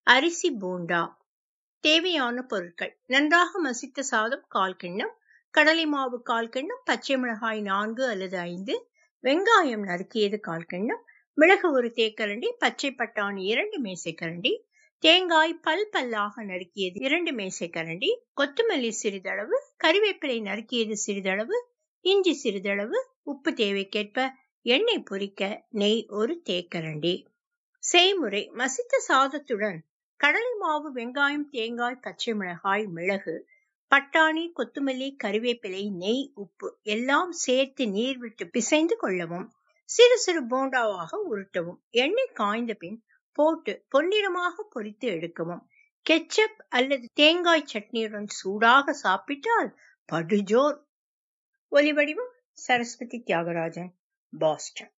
அரிசி போண்டா தேவையான பொருட்கள் நன்றாக மசித்த சாதம் கால் கிண்ணம் கடலை மாவு கால் கிண்ணம் பச்சை மிளகாய் நான்கு அல்லது ஐந்து வெங்காயம் நறுக்கியது கால் கிண்ணம் மிளகு ஒரு தேக்கரண்டி பச்சை பட்டாணி இரண்டு மேசைக்கரண்டி தேங்காய் பல் பல்லாக நறுக்கியது இரண்டு மேசைக்கரண்டி கொத்தமல்லி சிறிதளவு கறிவேப்பிலை நறுக்கியது சிறிதளவு இஞ்சி சிறிதளவு உப்பு தேவைக்கேற்ப எண்ணெய் பொரிக்க நெய் ஒரு தேக்கரண்டி செய்முறை மசித்த சாதத்துடன் கடலை மாவு வெங்காயம் தேங்காய் பச்சை மிளகாய் மிளகு பட்டாணி கொத்தமல்லி கறிவேப்பிலை நெய் உப்பு எல்லாம் சேர்த்து நீர் விட்டு பிசைந்து கொள்ளவும் சிறு சிறு போண்டாவாக உருட்டவும் எண்ணெய் காய்ந்த பின் போட்டு பொன்னிறமாக பொரித்து எடுக்கவும் கெச்சப் அல்லது தேங்காய் சட்னியுடன் சூடாக சாப்பிட்டால் படுஜோர் ஒலிவடிவம் சரஸ்வதி தியாகராஜன் பாஸ்டன்